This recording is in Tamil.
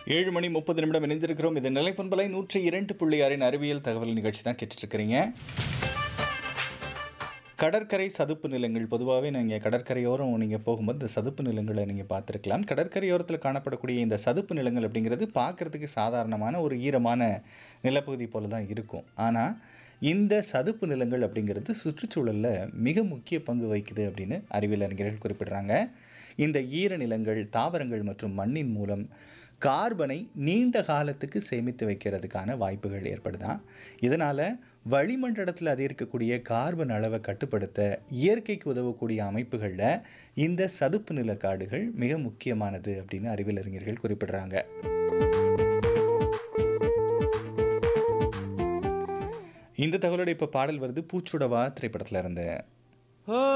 ஏழு மணி முப்பது நிமிடம் இணைந்திருக்கிறோம் இது நிலைப்பண்பலை நூற்றி இரண்டு புள்ளி ஆறின் அறிவியல் தகவல் நிகழ்ச்சி தான் கேட்டுட்ருக்கிறீங்க கடற்கரை சதுப்பு நிலங்கள் பொதுவாகவே நீங்கள் கடற்கரையோரம் நீங்கள் போகும்போது இந்த சதுப்பு நிலங்களை நீங்கள் பார்த்துருக்கலாம் கடற்கரையோரத்தில் காணப்படக்கூடிய இந்த சதுப்பு நிலங்கள் அப்படிங்கிறது பார்க்குறதுக்கு சாதாரணமான ஒரு ஈரமான நிலப்பகுதி போல தான் இருக்கும் ஆனால் இந்த சதுப்பு நிலங்கள் அப்படிங்கிறது சுற்றுச்சூழலில் மிக முக்கிய பங்கு வகிக்குது அப்படின்னு அறிவியல் அறிஞர்கள் குறிப்பிடுறாங்க இந்த ஈர நிலங்கள் தாவரங்கள் மற்றும் மண்ணின் மூலம் கார்பனை நீண்ட காலத்துக்கு சேமித்து வைக்கிறதுக்கான வாய்ப்புகள் ஏற்படுதான் இதனால் வளிமண்டலத்தில் அதிகரிக்கக்கூடிய கார்பன் அளவை கட்டுப்படுத்த இயற்கைக்கு உதவக்கூடிய அமைப்புகளில் இந்த சதுப்பு நில காடுகள் மிக முக்கியமானது அப்படின்னு அறிவியல் அறிஞர்கள் குறிப்பிடுறாங்க இந்த தகவலோட இப்போ பாடல் வருது பூச்சுடவா திரைப்படத்தில் இருந்து